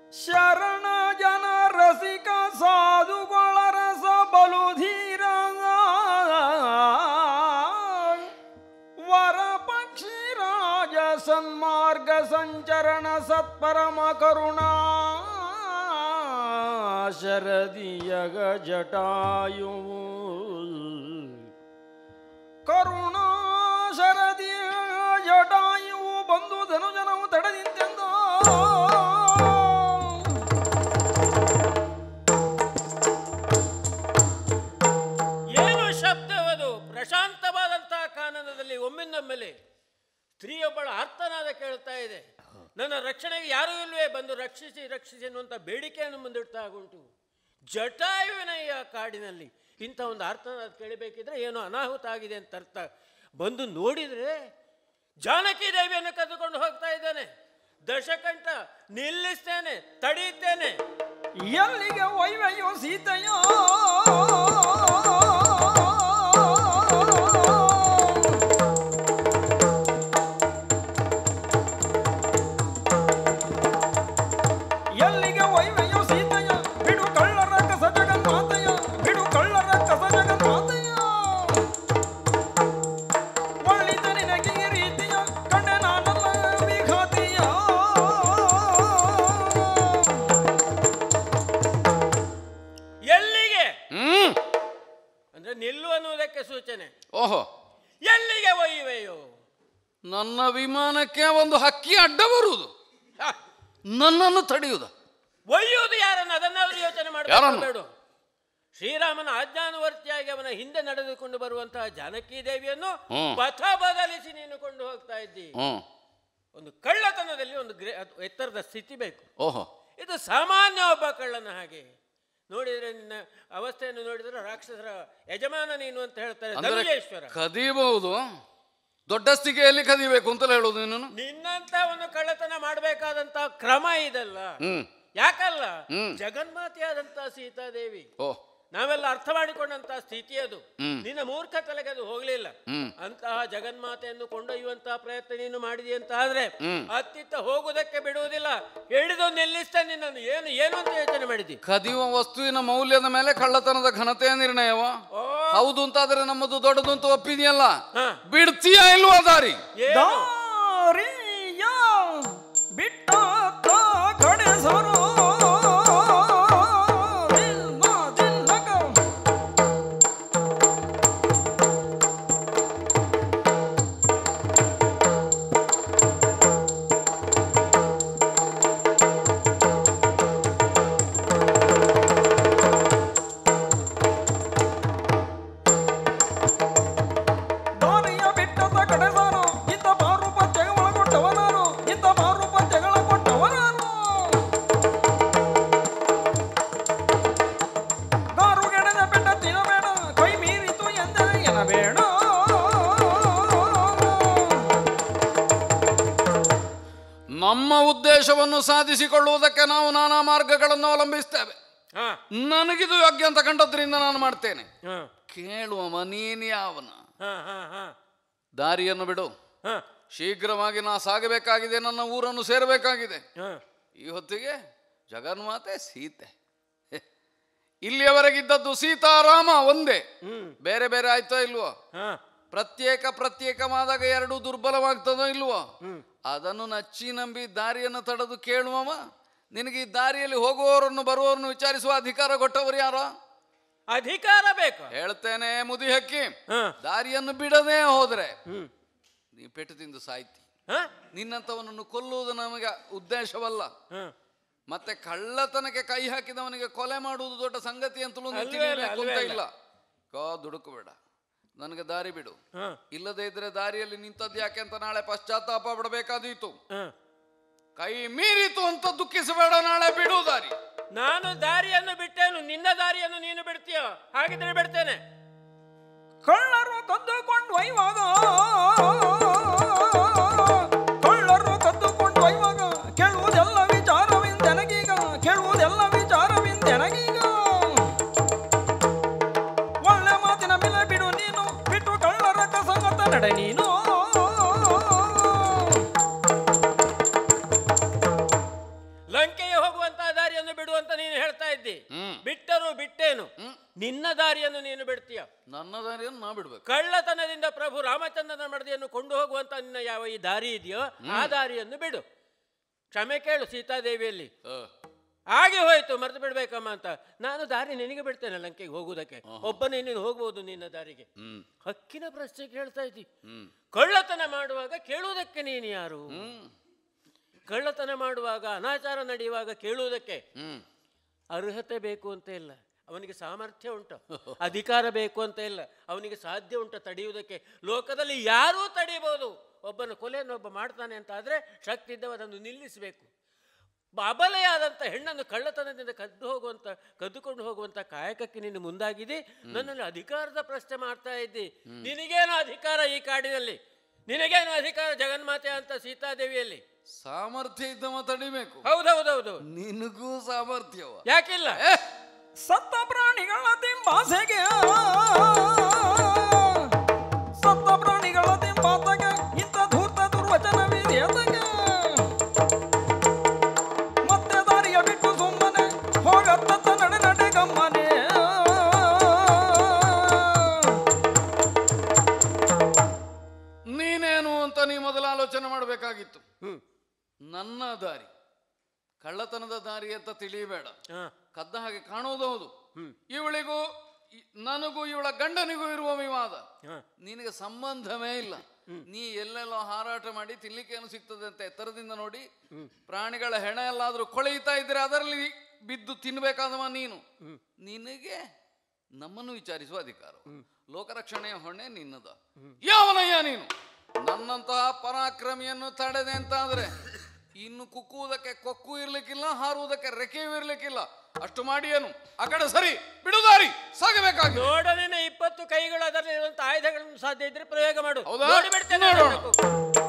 ಶರಣ ಜನ ರಸಿಕ ಸಾಧುಗಳ ರಸ ಬಲು ಧೀರ ವರ ಪಕ್ಷಿ ರಾಜ ಸನ್ಮಾರ್ಗ ಸಂಚರಣ ಸತ್ಪರಮ ಕರುಣಾ ಶರದಿಯಗ ಜಟಾಯು ಕರುಣಾ ಶರದಿಯ ಜಟಾಯುವು ಬಂದು ಧನುಜನವು ತಡೆದಿಂತೆಂದ ಏನು ಶಬ್ದವದು ಪ್ರಶಾಂತವಾದಂತಹ ಕಾನನದಲ್ಲಿ ಒಮ್ಮಿಂದೊಮ್ಮೆಲೆ ಸ್ತ್ರೀಯೊಬ್ಬಳ ಆರ್ತನಾದ ಕೇಳ್ತಾ ಇದೆ ನನ್ನ ರಕ್ಷಣೆಗೆ ಯಾರೂ ಇಲ್ವೇ ಬಂದು ರಕ್ಷಿಸಿ ರಕ್ಷಿಸಿ ಅನ್ನುವಂಥ ಬೇಡಿಕೆಯನ್ನು ಮುಂದಿಡ್ತಾ ಉಂಟು ಜಟಾಯುವಿನ ಈ ಆ ಕಾಡಿನಲ್ಲಿ ಇಂಥ ಒಂದು ಆರ್ತನಾದ ಕೇಳಬೇಕಿದ್ರೆ ಏನೋ ಅನಾಹುತ ಆಗಿದೆ ಅಂತ ಅರ್ಥ ಬಂದು ನೋಡಿದರೆ ಜಾನಕಿ ದೇವಿಯನ್ನು ಕದ್ದುಕೊಂಡು ಹೋಗ್ತಾ ಇದ್ದಾನೆ ದಶಕಂಠ ನಿಲ್ಲಿಸ್ತೇನೆ ತಡೆಯುತ್ತೇನೆ ಎಲ್ಲಿಗೆ ಒಯ್ವೆಯೋ ಸೀತೆಯ ಎಲ್ಲಿಗೆ ಒಯ್ವೆಯೋ ಸೀತೆಯ ಬಿಡು ಕಳ್ಳರ ಕಸ ಜಗನ್ಮಾತೆಯ ಬಿಡು ಕಳ್ಳರ ಕಸ ಜಗನ್ಮಾತೆಯ ಒಳ್ಳಿದ ನಿನಗೆ ಈ ರೀತಿಯ ಕಂಡೆ ನಾನಲ್ಲ ವಿಘಾತಿಯ ಎಲ್ಲಿಗೆ ಹ್ಮ್ ಅಂದ್ರೆ ನಿಲ್ಲು ಅನ್ನುವುದಕ್ಕೆ ಸೂಚನೆ ಓಹೋ ಎಲ್ಲಿಗೆ ಒಯ್ಯುವೆಯೋ ನನ್ನ ವಿಮಾನಕ್ಕೆ ಒಂದು ಹಕ್ಕಿ ಅಡ್ಡ ಬರುವುದು ಹ, ನನ್ನನ್ನು ತಡೆಯುವುದು ಒಯ್ಯುವುದು ಯಾರನ್ನು ಅದನ್ನಾದ್ರೂ ಯೋಚನೆ ಯಾರನ್ನು? ಮಾಡಬೇಡ ಶ್ರೀರಾಮನ ಆಜ್ಞಾನುವರ್ತಿಯಾಗಿ ಅವನ ಹಿಂದೆ ನಡೆದುಕೊಂಡು ಬರುವಂತಹ ಜಾನಕಿ ದೇವಿಯನ್ನು ಹ್ಮ್. ಪಥ ಬದಲಿಸಿ ನೀನು ಕೊಂಡು ಹೋಗ್ತಾ ಇದ್ದಿ ಹ್ಮ್ ಒಂದು ಕಳ್ಳತನದಲ್ಲಿ ಒಂದು ಗ್ರೇ ಅದು ಎತ್ತರದ ಸ್ಥಿತಿ ಬೇಕು ಓಹೋ ಇದು ಸಾಮಾನ್ಯ ಒಬ್ಬ ಕಳ್ಳನ ಹಾಗೆ ನೋಡಿದ್ರೆ ನಿನ್ನ ಅವಸ್ಥೆಯನ್ನು ನೋಡಿದ್ರೆ ರಾಕ್ಷಸರ ಯಜಮಾನ ನೀನು ಅಂತ ಹೇಳ್ತಾರೆ ಅಂದ್ರೆ ಧನುಜೇಶ್ವರ ಕದಿಬಹುದು ದೊಡ್ಡ ಸ್ಥಿತಿಯಲ್ಲಿ ಕದಿಬೇಕು ಅಂತಲೇ ಹೇಳುದು ನೀನು ನಿನ್ನಂತ ಒಂದು ಕಳ್ಳತನ ಮಾಡಬೇಕಾದಂತ ಕ್ರಮ ಇದಲ್ಲ ಹ್ಮ್ ಯಾಕಲ್ಲ ಹ್ಮ್. ಜಗನ್ಮಾತೆಯಾದಂತ ಸೀತಾದೇವಿ ಓ ನಾವೆಲ್ಲ ಅರ್ಥ ಮಾಡಿಕೊಂಡಂತಹ ಸ್ಥಿತಿ ಅದು ಹ್ಮ್. ನಿನ್ನ ಮೂರ್ಖ ತಲೆಗೆ ಅದು ಹೋಗ್ಲಿಲ್ಲ ಹ್ಮ್. ಅಂತಹ ಜಗನ್ಮಾತೆಯನ್ನು ಕೊಂಡೊಯ್ಯುವಂತಹ ಪ್ರಯತ್ನ ನೀನು ಮಾಡಿದಿ ಅಂತ ಆದ್ರೆ ಹ್ಮ್. ಅತ್ತಿತ್ತ ಹೋಗುವುದಕ್ಕೆ ಬಿಡುವುದಿಲ್ಲ ಹಿಡಿದು ನಿಲ್ಲಿಸ್ತಾ ನಿನ್ನನ್ನು ಏನು ಏನು ಅಂತ ಯೋಚನೆ ಮಾಡಿದಿ ಕದಿಯುವ ವಸ್ತುವಿನ ಮೌಲ್ಯದ ಮೇಲೆ ಕಳ್ಳತನದ ಘನತೆಯ ನಿರ್ಣಯವ ಓ ಹೌದು ಅಂತಾದ್ರೆ ನಮ್ಮದು ದೊಡ್ಡದು ಅಂತ ಒಪ್ಪಿದೆಯಲ್ಲ ಹಾ. ಬಿಡ್ತೀಯಾ ಇಲ್ವಾ ದಾರಿ ಏನು? ದಾರಿಯ ಬಿಟ್ಟ ಕಡೆ ಸರೋ ದಿಲ್ಮ ದಿಲ್ಲಕ. ದಾರಿಯ ಬಿಟ್ಟದ ಕಡೆ ಸಾರು ಇಂಥ ಮಾರೂಪ ಜಗಳ ಕೊಟ್ಟವನಾರು ಇಂಥ ಮಾರೂಪ ಜಗಳ ಕೊಟ್ಟವನಾರು ದಾರು ಗೆಡದ ಬೆಟ್ಟ ತಿನ್ನಬೇಡ ಕೈ ಮೀರಿತು ಎಂದರೆ ಎನಬೇಡ ನಮ್ಮ ಉದ್ದೇಶವನ್ನು ಸಾಧಿಸಿಕೊಳ್ಳುವುದಕ್ಕೆ ನಾವು ನಾನಾ ಮಾರ್ಗಗಳನ್ನು ಅವಲಂಬಿಸ್ತೇವೆ ಹಾ ನನಗಿದು ಯೋಗ್ಯ ಅಂತ ಕಂಡದ್ರಿಂದ ನಾನು ಮಾಡ್ತೇನೆ ಹಾ ಕೇಳುವ ನೀನು ಯಾವನ ಹಾ ಹಾ ಹಾ ದಾರಿಯನ್ನು ಬಿಡು ಹಾ ಶೀಘ್ರವಾಗಿ ನಾ ಸಾಗಬೇಕಾಗಿದೆ ನನ್ನ ಊರನ್ನು ಸೇರಬೇಕಾಗಿದೆ ಹಾ ಈ ಹೊತ್ತಿಗೆ ಜಗನ್ಮಾತೆ ಸೀತೆ ಹೆ. ಇಲ್ಲಿಯವರೆಗಿದ್ದದ್ದು ಸೀತಾರಾಮ ಒಂದೇ ಹ್ಮ್ ಬೇರೆ ಬೇರೆ ಆಯ್ತೋ ಇಲ್ವೋ ಹಾ ಪ್ರತ್ಯೇಕ ಪ್ರತ್ಯೇಕವಾದಾಗ ಎರಡು ದುರ್ಬಲವಾಗ್ತದೋ ಇಲ್ವೋ ಹ್ಮ್ ಅದನ್ನು ನಚ್ಚಿ ನಂಬಿ ದಾರಿಯನ್ನು ತಡೆದು ಕೇಳುವವ ನಿನಗೆ ಈ ದಾರಿಯಲ್ಲಿ ಹೋಗುವವರನ್ನು ಬರುವವರನ್ನು ವಿಚಾರಿಸುವ ಅಧಿಕಾರ ಕೊಟ್ಟವರು ಯಾರೋ ಅಧಿಕಾರ ಬೇಕು ಹೇಳ್ತೇನೆ ಮುದಿ ಹಕ್ಕಿ ಹಾ ದಾರಿಯನ್ನು ಬಿಡದೇ ಹೋದ್ರೆ ಹ್ಮ್ ನೀ ಪೆಟ್ಟು ತಿಂದು ಸಾಯ್ತಿ ಹಾ ನಿನ್ನಂಥವನನ್ನು ಕೊಲ್ಲುವುದು ನಮಗೆ ಉದ್ದೇಶವಲ್ಲ ಹಾ ಮತ್ತೆ ಕಳ್ಳತನಕ್ಕೆ ಕೈ ಹಾಕಿದವನಿಗೆ ಕೊಲೆ ಮಾಡುವುದು ದೊಡ್ಡ ಸಂಗತಿ ಅಂತಲೂ ನೀನು ಅಲ್ವೇ ಅಲ್ಲ, ತಿಳಿಬೇಕು ಅಂತ ಅಲ್ವೇ ಇಲ್ಲ ಕಾ ದುಡುಕಬೇಡ ನನಗೆ ದಾರಿ ಬಿಡು ಹಾ ಇಲ್ಲದೇ ಇದ್ರೆ ದಾರಿಯಲ್ಲಿ ನಿಂತದ್ದು ಯಾಕೆ ಅಂತ ನಾಳೆ ಪಶ್ಚಾತ್ತಾಪ ಪಡಬೇಕಾದೀತು ಹಾ ಕೈ ಮೀರಿತು ಅಂತ ದುಃಖಿಸಬೇಡ ನಾಳೆ ಬಿಡು ದಾರಿ ನಾನು ದಾರಿಯನ್ನು ಬಿಟ್ಟೇನು ನಿನ್ನ ದಾರಿಯನ್ನು ನೀನು ಬಿಡ್ತೀಯೋ ಹಾಗಿದ್ರೆ ಬಿಡ್ತೇನೆ ಕಳ್ಳರು ಕದ್ದುಕೊಂಡು ಒಯ್ಯುವಾಗ ಕಳ್ಳರು ಕದ್ದುಕೊಂಡು ಒಯ್ಯುವಾಗ ಕೇಳುವುದೆಲ್ಲ ವಿಚಾರವಿಂದೆನಗೀಗ ಕೇಳುವುದೆಲ್ಲ ವಿಚಾರವಿಂದೆನಗೀಗ ಒಳ್ಳೆ ಮಾತಿನ ಬೆಲೆ ಬಿಡು ನೀನು ಬಿಟ್ಟು ಕಳ್ಳರ ಕಸಂಗತ ನಡೆ ನೀನು ಲಂಕೆಗೆ ಹೋಗುವಂತಹ ಎಲ್ಲರೂ ಬಿಟ್ಟೇನು ನಿನ್ನ ದಾರಿಯನ್ನು ನೀನು ಬಿಡ್ತೀಯ ನನ್ನ ದಾರಿಯನ್ನು ನಾ ಬಿಡ್ಬೇಕು ಕಳ್ಳತನದಿಂದ ಪ್ರಭು ರಾಮಚಂದ್ರನ ಮಡದಿಯನ್ನು ಕೊಂಡು ಹೋಗುವಂತ ನಿನ್ನ ಯಾವ ಈ ದಾರಿ ಇದೆಯೋ ಆ ದಾರಿಯನ್ನು ಬಿಡು ಕ್ಷಮೆ ಕೇಳು ಸೀತಾದೇವಿಯಲ್ಲಿ ಆ, ಹಾಗೆ ಹೋಯ್ತು ಮರೆತು ಬಿಡ್ಬೇಕಮ್ಮ ಅಂತ ನಾನು ದಾರಿ ನಿನಗೆ ಬಿಡ್ತೇನೆ ಲಂಕೆಗೆ ಹೋಗುವುದಕ್ಕೆ ಒಬ್ಬನೇ ನೀನು ಹೋಗ್ಬೋದು ನಿನ್ನ ದಾರಿಗೆ ಹ್ಮ್ ಹಕ್ಕಿನ ಪ್ರಶ್ನೆ ಕೇಳ್ತಾ ಇದ್ದಿ ಹ್ಮ್ ಕಳ್ಳತನ ಮಾಡುವಾಗ ಕೇಳುವುದಕ್ಕೆ ನೀನು ಯಾರು ಹ್ಮ್ ಕಳ್ಳತನ ಮಾಡುವಾಗ ಅನಾಚಾರ ನಡೆಯುವಾಗ ಕೇಳುವುದಕ್ಕೆ ಹ್ಮ್ ಅರ್ಹತೆ ಬೇಕು ಅಂತ ಇಲ್ಲ ಅವನಿಗೆ ಸಾಮರ್ಥ್ಯ ಉಂಟು ಅಧಿಕಾರ ಬೇಕು ಅಂತ ಇಲ್ಲ ಅವನಿಗೆ ಸಾಧ್ಯ ಉಂಟು ತಡೆಯುವುದಕ್ಕೆ ಲೋಕದಲ್ಲಿ ಯಾರೂ ತಡೆಯಬಹುದು ಒಬ್ಬನ ಕೊಲೆಯನ್ನು ಒಬ್ಬ ಮಾಡ್ತಾನೆ ಅಂತ ಆದರೆ ಶಕ್ತಿ ಇದ್ದವ ಅದನ್ನು ನಿಲ್ಲಿಸಬೇಕು ಅಬಲೆಯಾದಂಥ ಹೆಣ್ಣನ್ನು ಕಳ್ಳತನದಿಂದ ಕದ್ದು ಹೋಗುವಂತ ಕದ್ದುಕೊಂಡು ಹೋಗುವಂತ ಕಾಯಕಕ್ಕೆ ನೀನು ಮುಂದಾಗಿದ್ದಿ ನನ್ನಲ್ಲಿ ಅಧಿಕಾರದ ಪ್ರಶ್ನೆ ಮಾಡ್ತಾ ಇದ್ದಿ ನಿನಗೇನು ಅಧಿಕಾರ ಈ ಕಾಡಿನಲ್ಲಿ ನಿನಗೇನು ಅಧಿಕಾರ ಜಗನ್ಮಾತೆ ಅಂತ ಸೀತಾದೇವಿಯಲ್ಲಿ ಸಾಮರ್ಥ್ಯ ಇದ್ದವ ತಡಿಬೇಕು ಹೌದೌದೌದು ನಿನಗೂ ಸಾಮರ್ಥ್ಯವ ಯಾಕಿಲ್ಲ ಏ, ಸತ್ತ ಪ್ರಾಣಿಗಳ ದಿಂಬಾಸೆಗೆ ಸತ್ತ ಪ್ರಾಣಿಗಳ ದಿಂಬಾತಗೆ ಇಂಥ ಧೂರ್ತ ದುರ್ವಚನವಿದೆಯದಗೆ ಮತ್ತೆ ದಾರಿಯ ಬಿಟ್ಟು ಸುಮ್ಮನೆ ಹೋಗತ್ತ ನಡೆ ನಡೆ ಗಮ್ಮನೆ ನೀನೇನು ಅಂತ ನೀ ಮೊದಲು ಆಲೋಚನೆ ಮಾಡಬೇಕಾಗಿತ್ತು ಹ್ಮ್ ನನ್ನ ದಾರಿ ಕಳ್ಳತನದ ದಾರಿ ಅಂತ ತಿಳಿಯಬೇಡ ಹಾ ಕದ್ದ ಹಾಗೆ ಕಾಣುವುದು ಹೌದು ಹ್ಮ್. ಇವಳಿಗೂ ಇ- ನನಗೂ ಇವಳ ಗಂಡನಿಗೂ ಇರುವ ವಿವಾದ ಹಾ ನಿನಗೆ ಸಂಬಂಧವೇ ಇಲ್ಲ ನೀ ಎಲ್ಲೆಲ್ಲೋ ಹಾರಾಟ ಮಾಡಿ ತಿನ್ಲಿಕ್ಕೇನು ಸಿಗ್ತದೆ ಅಂತ ಎತ್ತರದಿಂದ ನೋಡಿ ಪ್ರಾಣಿಗಳ ಹೆಣ ಎಲ್ಲಾದ್ರೂ ಕೊಳೆಯುತ್ತಾ ಇದ್ರೆ ಅದರಲ್ಲಿ ಬಿದ್ದು ತಿನ್ಬೇಕಾದವ ನೀನು ನಿನಗೆ ನಮ್ಮನ್ನು ವಿಚಾರಿಸುವ ಅಧಿಕಾರ ಲೋಕರಕ್ಷಣೆಯ ಹೊಣೆ ನಿನ್ನದ ಯಾವನಯ್ಯ ನೀನು ನನ್ನಂತಹ ಪರಾಕ್ರಮಿಯನ್ನು ತಡೆದೆ ಅಂತ ಆದ್ರೆ ಇನ್ನು ಕುಕ್ಕುವುದಕ್ಕೆ ಕೊಕ್ಕು ಇರ್ಲಿಕ್ಕಿಲ್ಲ ಹಾರುವುದಕ್ಕೆ ರೆಕೆಯೂ ಇರ್ಲಿಕ್ಕಿಲ್ಲ ಅಷ್ಟು ಮಾಡಿ ಏನು ಆ ಕಡೆ ಸರಿ ಬಿಡುದಾರಿ ಸಾಗಬೇಕಾಗಿ ನೋಡಲಿನ ಇಪ್ಪತ್ತು ಕೈಗಳು ಅದರಲ್ಲಿರುವಂತ ಆಯುಧಗಳನ್ನು ಸಾಧ್ಯ ಇದ್ರೆ ಪ್ರಯೋಗ ಮಾಡು ಹೌದಾ? ನೋಡಿ ಬಿಡ್ತೇನೆ ನೋಡೋಣ. ಅದನ್ನು.